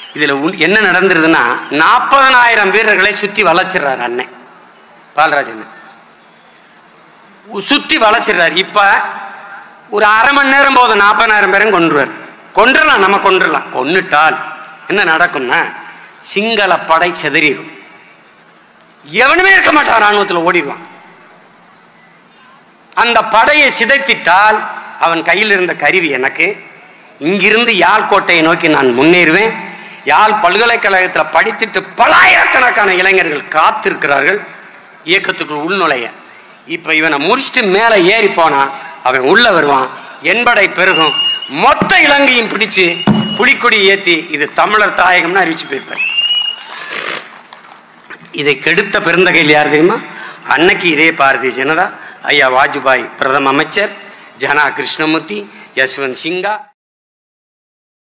இதில் என்ன நடந்துருதுன்னா நாற்பதனாயிரம் வீரர்களை சுற்றி வளைச்சிடுறாரு அண்ணன் பாலராஜ் அண்ணன் சுற்றி வளைச்சிடுறாரு இப்போ ஒரு அரை மணி நேரம் போதும் நாற்பதாயிரம் பேரும் கொன்றுவார் கொண்டுடலாம் நம்ம கொண்டுடலாம் கொன்னுட்டால் என்ன நடக்கும்னா சிங்கள படை செதறிடும் எவனுமே இருக்க மாட்டான் ராணுவத்தில் ஓடிடுவான் அந்த படையை சிதைத்திட்டால் அவன் கையில் இருந்த கருவி எனக்கு இங்கிருந்து யாழ் கோட்டையை நோக்கி நான் முன்னேறுவேன் யாழ் பல்கலைக்கழகத்தில் படித்துட்டு பலாயிரக்கணக்கான இளைஞர்கள் காத்திருக்கிறார்கள் இயக்கத்துக்குள் உள்நுழைய இப்போ இவனை முடிச்சுட்டு மேலே ஏறி போனா அவன் உள்ள வருவான் என்படை பெருகும் மொத்த இலங்கையும் பிடிச்சு புலிக்கொடி ஏத்தி இது தமிழர் தாயகம்னு அறிவிச்சு போயிருப்பார் இதை கெடுத்த பெருந்தகையில் யார் தெரியுமா அன்னைக்கு இதே பாரதிய ஜனதா ஐயா வாஜ்பாய் பிரதம அமைச்சர் ஜனா கிருஷ்ணமூர்த்தி யஷ்வந்த் சிங்கா